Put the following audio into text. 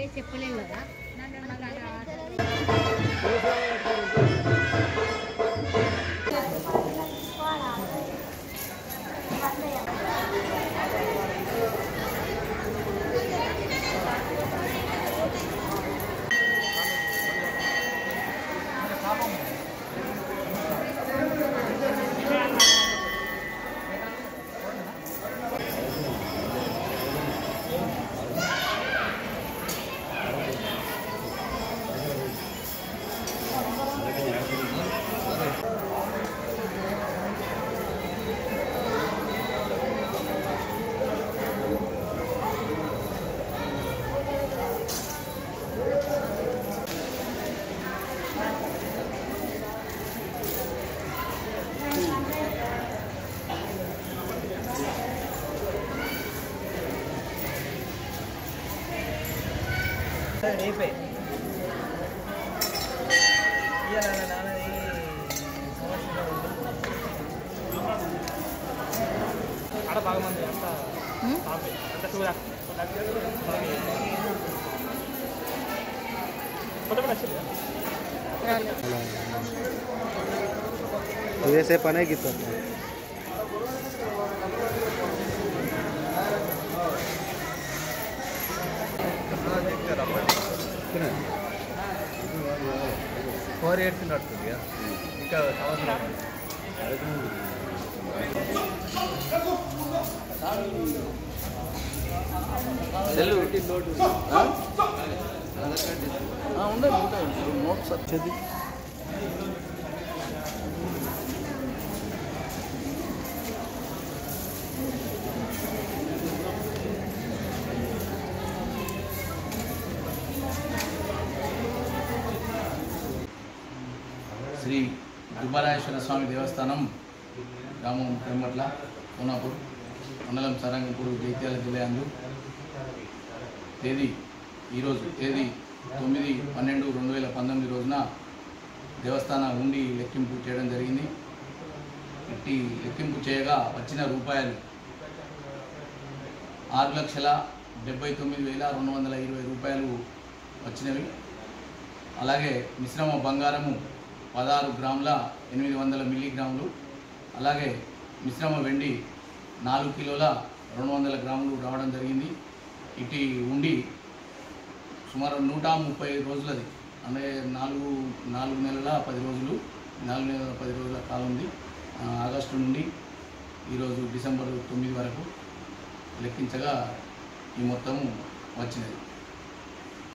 చెప్పలేవు కదా రేపే ఇవాళ నాన్నది ఆడ బాగా మంది అంతా ఆపే. అంతా చూడ కొత్త కూడా వచ్చింది వేసే పనే గీత ఫోర్ ఇయర్స్ నడుస్తుంది ఇంకా సంవత్సరం ఉండదు ఉంటుంది నోట్స్ వచ్చేది శ్రీ దుబ్బరాయేశ్వర స్వామి దేవస్థానం గ్రామం పెంబట్ల కోనాపూర్ మండలం సరంగపూర్ జైత్యాల జిల్లా అందు తేదీ ఈరోజు తేదీ తొమ్మిది పన్నెండు రెండు వేల పంతొమ్మిది రోజున దేవస్థాన ఉండి లెక్కింపు చేయడం జరిగింది ఇట్టి లెక్కింపు చేయగా వచ్చిన రూపాయలు ఆరు లక్షల డెబ్బై తొమ్మిది వేల రెండు వందల ఇరవై రూపాయలు వచ్చినవి అలాగే మిశ్రమ బంగారము పదహారు గ్రాముల ఎనిమిది వందల మిల్లీగ్రాములు అలాగే మిశ్రమ వెండి నాలుగు కిలోల రెండు వందల గ్రాములు రావడం జరిగింది ఇటు ఉండి సుమారు నూట ముప్పై రోజులది అంటే నాలుగు నాలుగు నెలల పది రోజులు నాలుగు నెలల పది రోజుల కాలం ఉంది ఆ, ఆగస్టు నుండి ఈరోజు డిసెంబర్ తొమ్మిది వరకు లెక్కించగా ఈ మొత్తము వచ్చినది